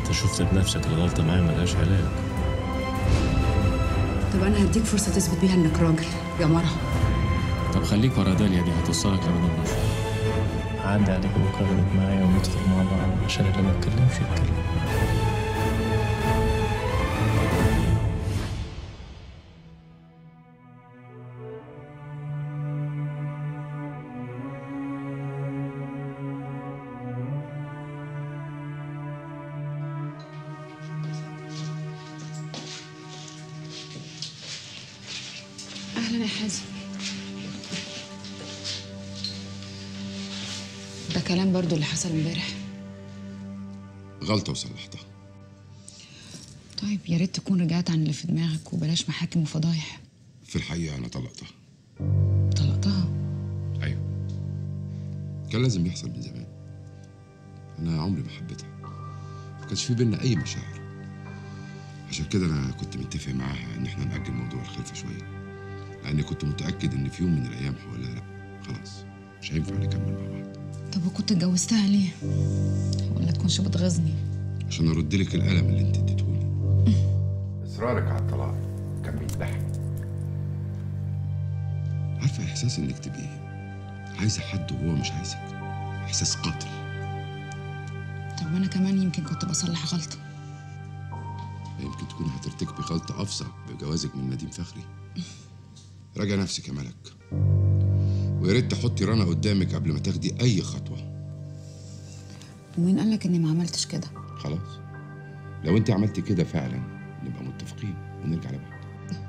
انت شفت بنفسك الغلطه معايا ملهاش علاج طب انا هديك فرصه تثبت بيها انك راجل يا مرة طب خليك ورا داليا دي هتوصلك لمدام نشوى عدي عليك بكره اقعد معايا وندخل مع بعض عشان اللي ما اتكلمش يتكلم اهلا يا حازم ده كلام برضو اللي حصل امبارح غلطة وصلحتها طيب يا ريت تكون رجعت عن اللي في دماغك وبلاش محاكم وفضايح في الحقيقة أنا طلقتها طلقتها أيوة كان لازم يحصل من زمان أنا عمري ما حبيتها ما كانش في بينا أي مشاعر عشان كده أنا كنت متفق معاها إن إحنا نأجل موضوع الخلفة شوية لأني كنت متأكد إن في يوم من الأيام هقول لها لأ خلاص مش هينفع نكمل مع بعض طب وكنت اتجوزتها ليه ولا تكونش بتغيظني عشان أرد لك الألم اللي أنت اديتهولي إصرارك على الطلاق كان بيذبحني عارفة إحساس إنك تبقي عايزة حد وهو مش عايزك إحساس قاتل طب وانا كمان يمكن كنت بصلح غلطه يمكن تكوني هترتكبي غلطة أفظع بجوازك من نديم فخري راجع نفسك يا ملك ويا ريت تحطي رنا قدامك قبل ما تاخدي أي خطوة ومين قالك اني ما عملتش كده خلاص لو أنت عملتي كده فعلا نبقى متفقين ونرجع لبعض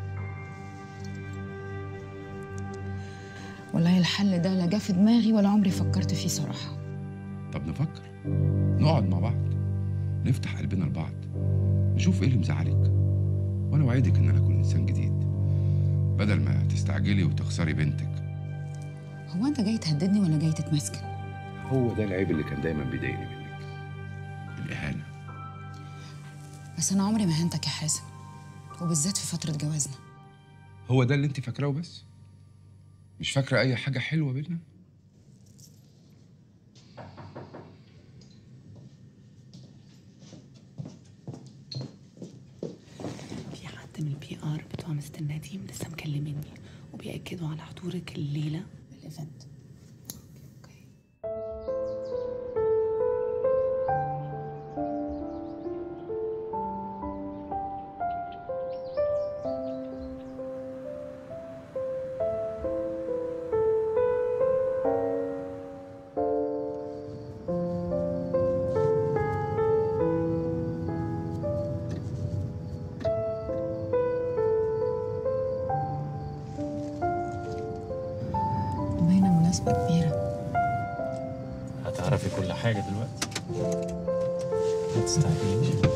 والله الحل ده لا جه في دماغي ولا عمري فكرت فيه صراحه طب نفكر نقعد مع بعض نفتح قلبنا لبعض نشوف ايه اللي مزعلك وانا وعدك ان انا اكون انسان جديد بدل ما تستعجلي وتخسري بنتك هو انت جاي تهددني ولا جاي تتمسكن هو ده العيب اللي كان دايما بيضايقني منك الاهانه بس انا عمري ما هنتك يا حازم وبالذات في فتره جوازنا هو ده اللي انت فاكراه بس مش فاكره اي حاجه حلوه بينا في حد من البي ار بتوع مستر نديم لسه مكلميني وبيأكدوا على حضورك الليلة بالايفنت باينه مناسبه كبيره هتعرفي كل حاجه دلوقتي ما تستعجليش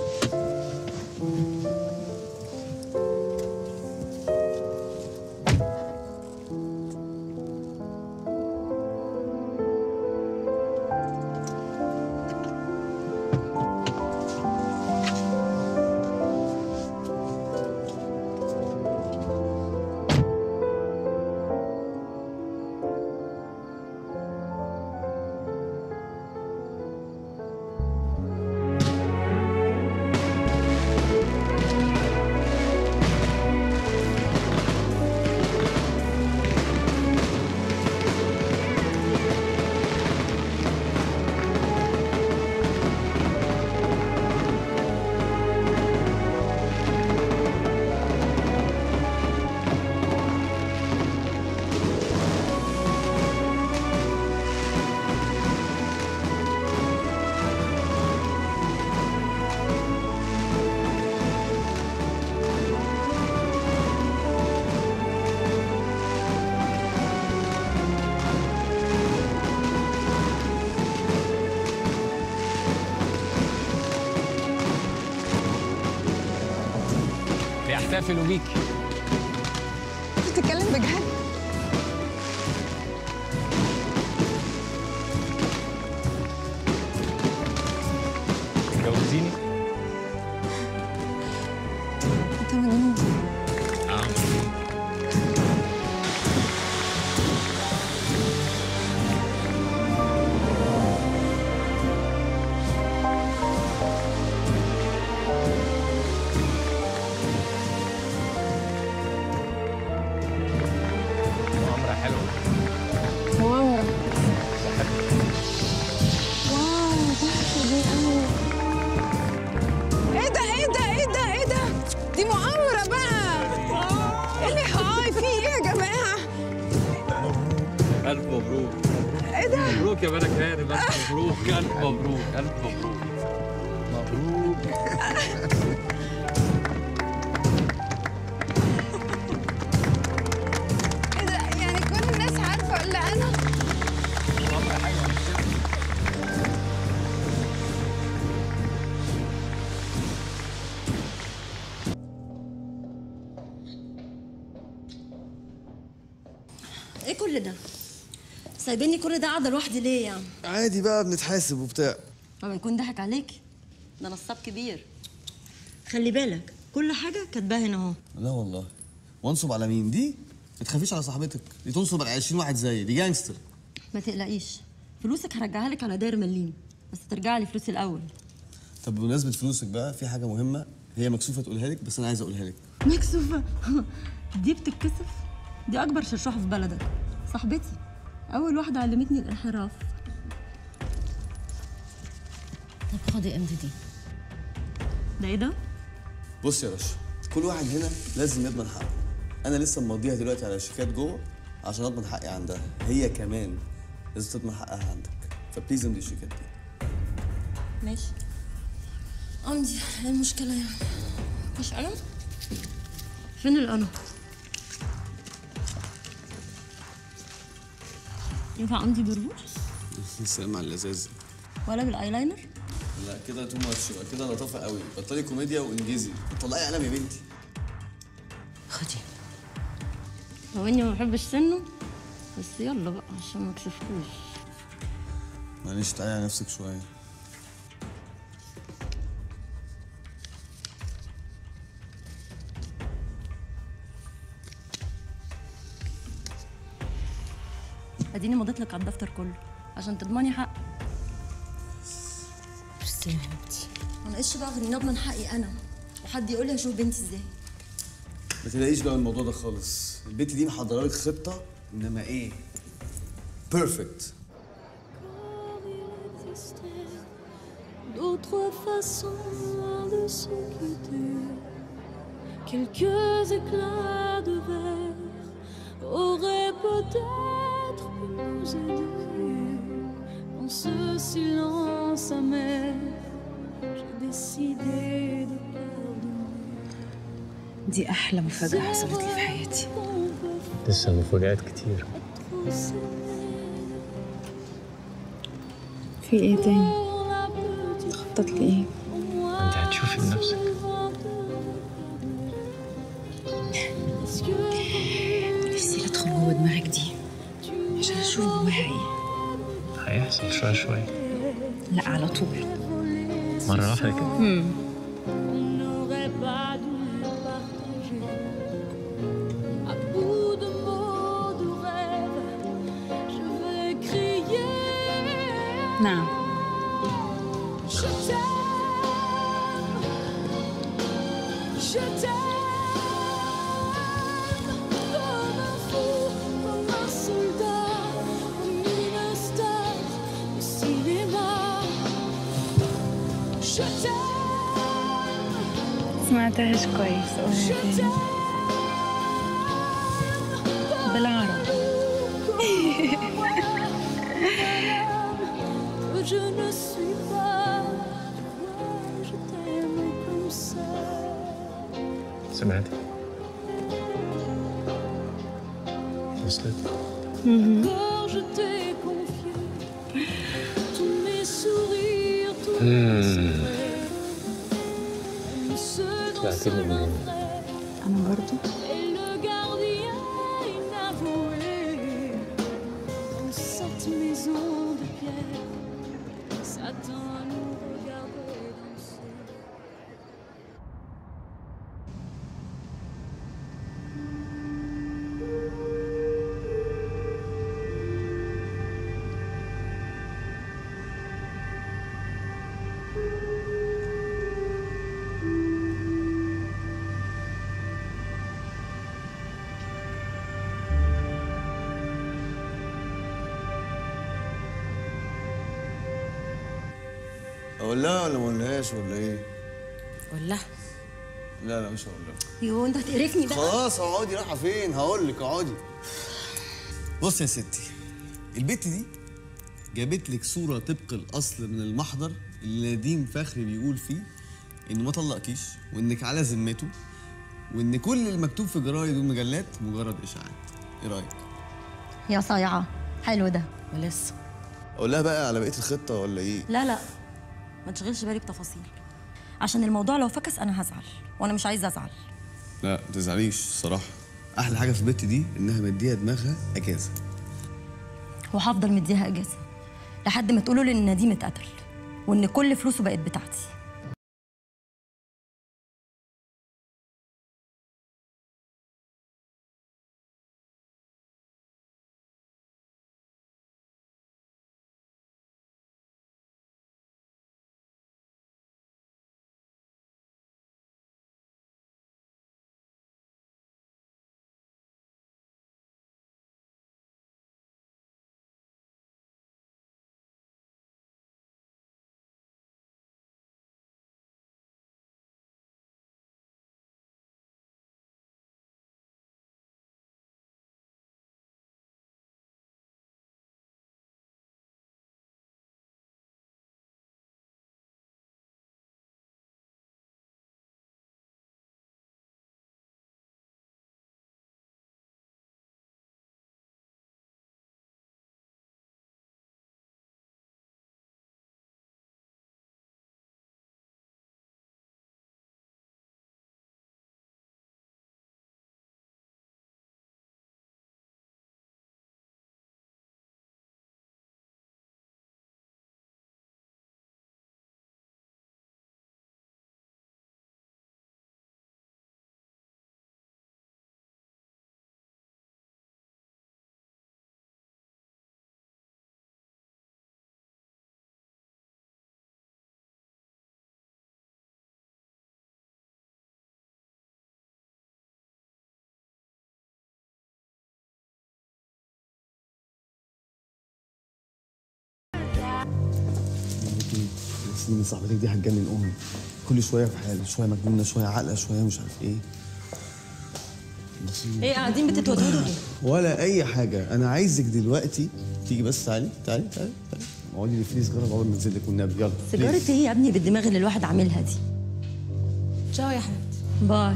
بيحتفلوا بيك بتتكلم بجد تتجوزيني انت مجنون دي مؤامرة بقى ايه اللي هاي في ايه يا جماعة ألف مبروك ايه ده مبروك يا ملك هانم ألف مبروك ألف مبروك ألف مبروك مبروك ايه ده يعني كل الناس عارفة الا انا ايه كل ده؟ سايبيني كل ده قاعده لوحدي ليه يعني؟ عادي بقى بنتحاسب وبتاع ما بيكون ضحك عليكي ده نصاب كبير خلي بالك كل حاجه كاتباها هنا اهو لا والله وانصب على مين دي ما تخافيش على صاحبتك دي تنصب على 20 واحد زيي دي جانجستر ما تقلقيش فلوسك هرجعها لك على داير مليم بس ترجع لي فلوسي الاول طب بمناسبه فلوسك بقى في حاجه مهمه هي مكسوفه تقولها لك بس انا عايز اقولها لك مكسوفه دي بتتكسف دي اكبر شرشوحه في بلدك صاحبتي اول واحده علمتني الانحراف طب خدي امضي دي ده ايه ده؟ بص يا باشا كل واحد هنا لازم يضمن حقه انا لسه مضيها دلوقتي على شيكات جوه عشان اضمن حقي عندها هي كمان لازم تضمن حقها عندك فبليز امضي الشيكات دي ماشي امضي ايه المشكله يعني مش قلم فين القلم ينفع امضي بالروح سلام على اللذاذ ولا بالايلاينر لا كده تو ماتش يبقى كده لطافه قوي بطلي كوميديا وانجزي طلعي قلم يا بنتي خدي لو اني ما بحبش سنه بس يلا بقى عشان ما اكسفكوش معلش تعالي على نفسك شويه اديني مضيت لك على الدفتر كله عشان تضمني حق ميرسي يا حبيبتي ما ناقصش بقى غير اني اضمن حقي انا وحد يقول لي هشوف بنتي ازاي ما تلاقيش بقى الموضوع ده خالص البنت دي محضره لك خطه انما ايه بيرفكت d'autres façons de se quitter. Quelques éclats de verre auraient peut-être pu nous aider. Dans ce silence amer, j'ai décidé de pardonner. دي احلى مفاجأة حصلت لي في حياتي On peut لسه مفاجآت كتير trop s'aimer. في ايه تاني Pour la petite خطط لي ايه انت هتشوفي بنفسك نفسي ادخل جوه دماغك دي عشان اشوف جواها ايه هيحصل شوية شوية لا على طول مرة واحدة كده On n'aurait pas dû partager. À bout de mots de rêve, je vais crier. نعم Je t'aime. Je t'aime. Comme un fou, comme un soldat, comme une star au cinéma. Je t'aime. سمعتهاش كويس قولها تاني بالعربي que je ne suis pas toi, je t'aime comme ça. سمعتي وصلت Quand je t'ai confié tous mes sourires, tous mes secrets, même ceux dont طلعت seul لي un منين؟ vrai انا برضو est le gardien inavoué. Dans cette maison de pierre, Satan nous regardait danser. اقول لها ولا ما اقولهاش ولا ايه قول لها لا لا مش هقول لك يو انت هتقرفني بقى خلاص اقعدي رايحه فين هقول لك اقعدي بص يا ستي البت دي جابت لك صوره طبق الاصل من المحضر اللي نديم فخري بيقول فيه انه ما طلقكيش وانك على ذمته وان كل المكتوب في جرايد والمجلات مجرد اشاعات ايه رايك يا صايعه حلو ده ولسه اقول لها بقى على بقيه الخطه ولا ايه لا لا ما تشغلش بالي بتفاصيل عشان الموضوع لو فكس انا هزعل وانا مش عايزه ازعل لا ما تزعليش الصراحه احلى حاجه في البت دي انها مديها دماغها اجازه وهفضل مديها اجازه لحد ما تقولوا لي ان نديم اتقتل وان كل فلوسه بقت بتاعتي سنين صاحبتك دي هتجنن امي كل شويه في حال شويه مجنونه شويه عاقله شويه مش عارف ايه نصيب. ايه قاعدين بتتوتروا ليه ولا اي حاجه انا عايزك دلوقتي تيجي بس تعالي تعالي تعالي تعالي اقعدي لي في سيجاره اول ما انزل لك والنبي يلا سيجاره please. ايه يا ابني بالدماغ اللي الواحد عاملها دي تشاو يا حبيبتي باي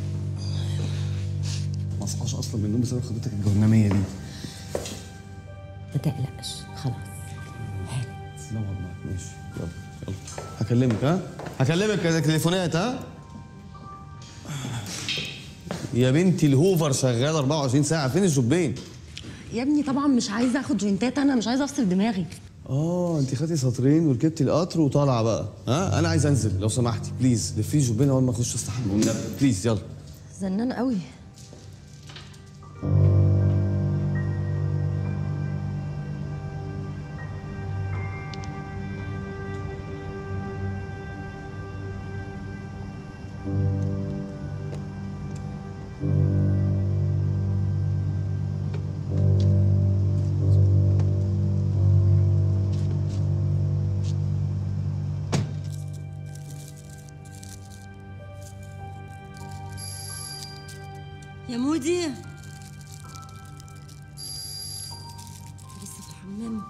ما اصحاش اصلا من النوم بسبب خطتك الجهنميه دي ما تقلقش خلاص لا والله ماشي يلا يلا هكلمك ها هكلمك كده تليفونات ها يا بنتي الهوفر شغال 24 ساعه فين الجبين يا ابني طبعا مش عايزه اخد جوينتات انا مش عايزه افصل دماغي اه انت خدتي سطرين وركبتي القطر وطالعه بقى ها انا عايز انزل لو سمحتي بليز لفي جبين اول ما اخش استحمى والنبي بليز يلا زنان قوي يا مودي لسه في الحمام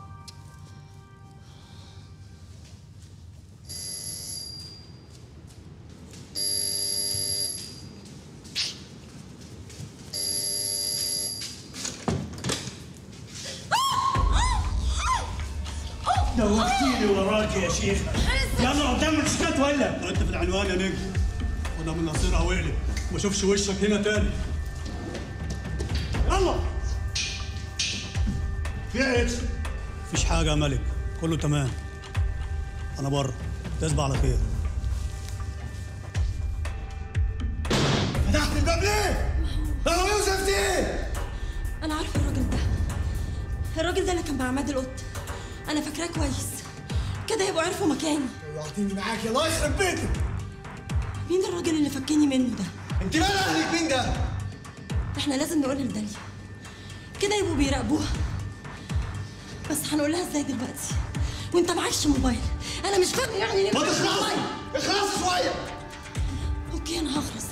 دوختيني وراك يا شيخ يلا قدام الشكات ولا انت في العنوان يا نجم وده من نصيرها واقلب ما اشوفش وشك هنا تاني يلا في ايه مفيش حاجه يا ملك كله تمام انا بره تصبح على خير فتحت الباب ليه؟ يا يوسف ايه؟ انا عارفه الراجل ده الراجل ده اللي كان مع عماد القط انا فاكراه كويس كده يبقوا عرفوا مكاني طلعتني معاك يا الله يخرب بيتك مين الراجل اللي فكني منه ده انت مال اهلك مين ده؟ احنا لازم نقول لداليا كده يبقوا بيراقبوها بس هنقول لها ازاي دلوقتي وانت معكش موبايل انا مش فاهم يعني ليه ما معكش تخلص موبايل اخلص شويه اوكي انا هخلص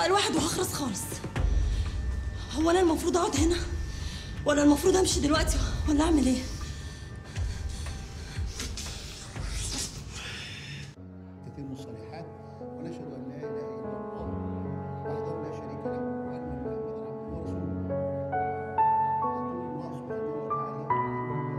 سؤال واحد وهخلص خالص هو انا المفروض اقعد هنا ولا المفروض امشي دلوقتي ولا اعمل ايه تتم الصالحات ونشهد ان لا اله الا الله وحده لا شريك له وان محمدا عبده ورسوله يقول الله سبحانه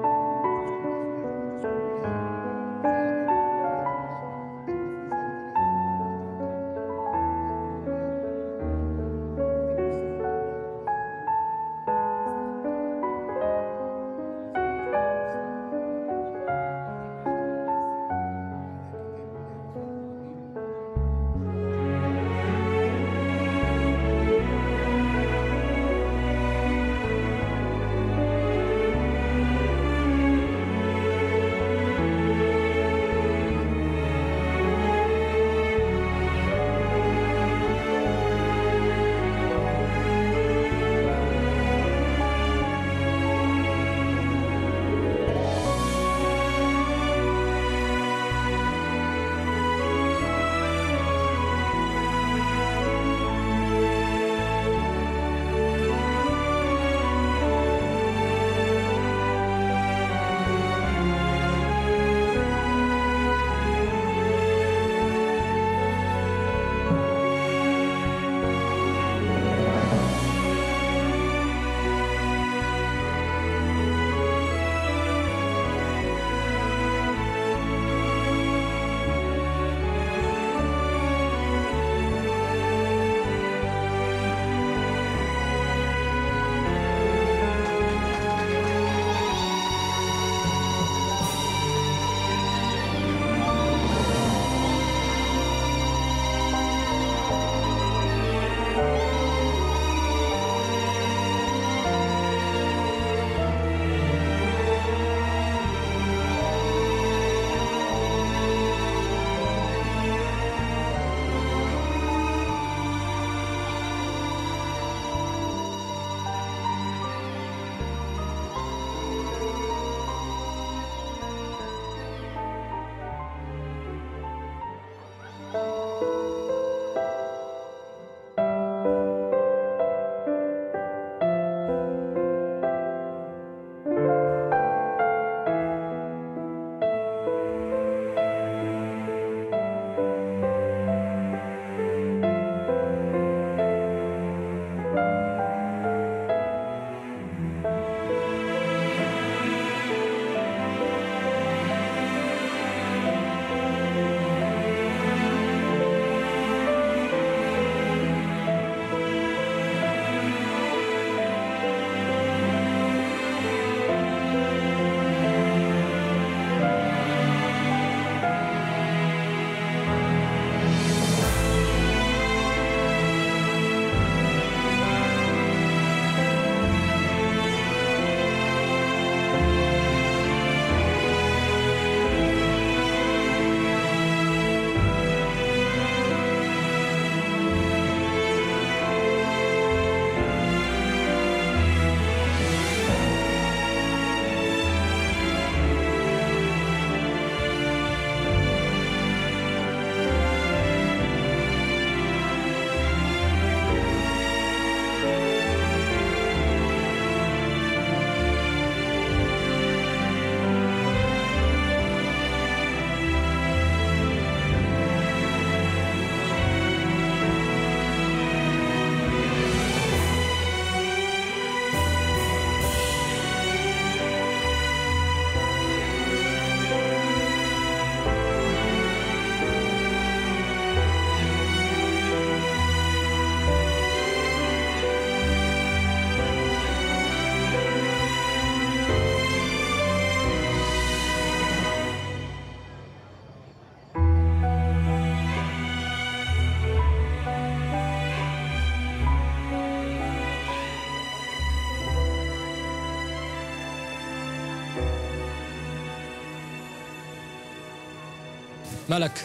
ملك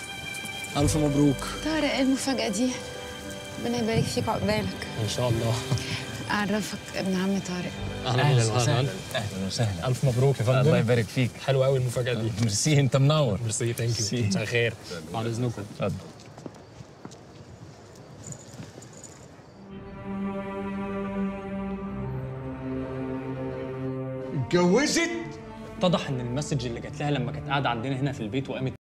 ألف مبروك طارق ايه المفاجأة دي؟ ربنا يبارك فيك وعقبالك إن شاء الله أعرفك ابن عم طارق أهلا وسهلا اهلا وسهلا ألف مبروك يا فندم الله يبارك فيك حلوة قوي المفاجأة دي ميرسي انت منور ميرسي ثانك يو مساء الخير بعد إذنكم اتفضل اتجوزت اتضح ان المسج اللي جات لها لما كانت قاعده عندنا هنا في البيت وقامت